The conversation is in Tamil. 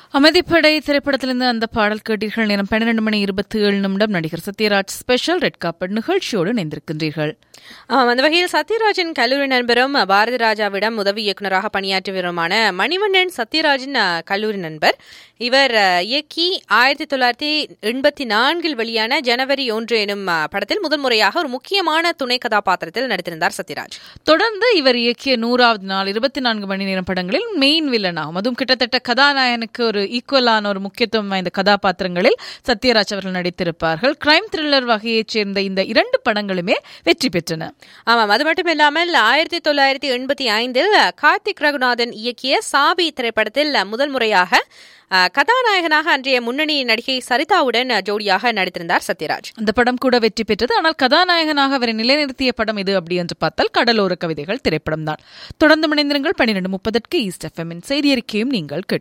அமைதிப்படை திரைப்படத்திலிருந்து அந்த பாடல் கேட்டீர்கள் நேரம் பன்னிரண்டு மணி இருபத்தி ஏழு நிமிடம் நடிகர் சத்யராஜ் ஸ்பெஷல் ரெட் காப்பட் நிகழ்ச்சியோடு இணைந்திருக்கின்றீர்கள் ஆம், அந்த வகையில் சத்யராஜின் கல்லூரி நண்பரும் பாரதி ராஜாவிடம் உதவி இயக்குநராக பணியாற்றியவருமான மணிவண்ணன் சத்யராஜின் அஹ், கல்லூரி நண்பர் இவர் அஹ், இயக்கி ஆயிரத்தி தொள்ளாயிரத்தி எண்பத்தி நான்கில் வெளியான ஜனவரி ஒன்று எனும் அஹ், படத்தில் முதல் முறையாக ஒரு முக்கியமான துணை கதாபாத்திரத்தில் நடித்திருந்தார் சத்யராஜ் தொடர்ந்து இவர் இயக்கிய நூறாவது நாள் இருபத்தி நான்கு மணி நேரம் படங்களில் மெயின் வில்லனாகும் அதுவும் கிட்டத்தட்ட கதாநாயகனுக்கு ஒரு ஈக்குவலான ஒரு முக்கியத்துவம் வாய்ந்த கதாபாத்திரங்களில் சத்யராஜ் அவர்கள் நடித்திருப்பார்கள் கிரைம் த்ரில்லர் வகையைச் சேர்ந்த இந்த இரண்டு படங்களுமே வெற்றி பெற்றன ஆமாம் அது மட்டும் இல்லாமல் ஆயிரத்தி தொள்ளாயிரத்தி எண்பத்தி ஐந்தில் கார்த்திக் ரகுநாதன் இயக்கிய சாவி திரைப்படத்தில் முதல் முறையாக அஹ், கதாநாயகனாக அன்றைய முன்னணி நடிகை சரிதாவுடன் ஜோடியாக நடித்திருந்தார் சத்யராஜ் அந்த படம் கூட வெற்றி பெற்றது ஆனால் கதாநாயகனாக அவரை நிலைநிறுத்திய படம் இது அப்படி என்று பார்த்தால் கடலோர கவிதைகள் திரைப்படம் தான் தொடர்ந்து இணைந்திருங்கள் பன்னிரண்டு முப்பதற்கு ஈஸ்ட் எஃப்எம்மின் செய்தி அறிக்கையும் நீங்கள் கேட்கலாம்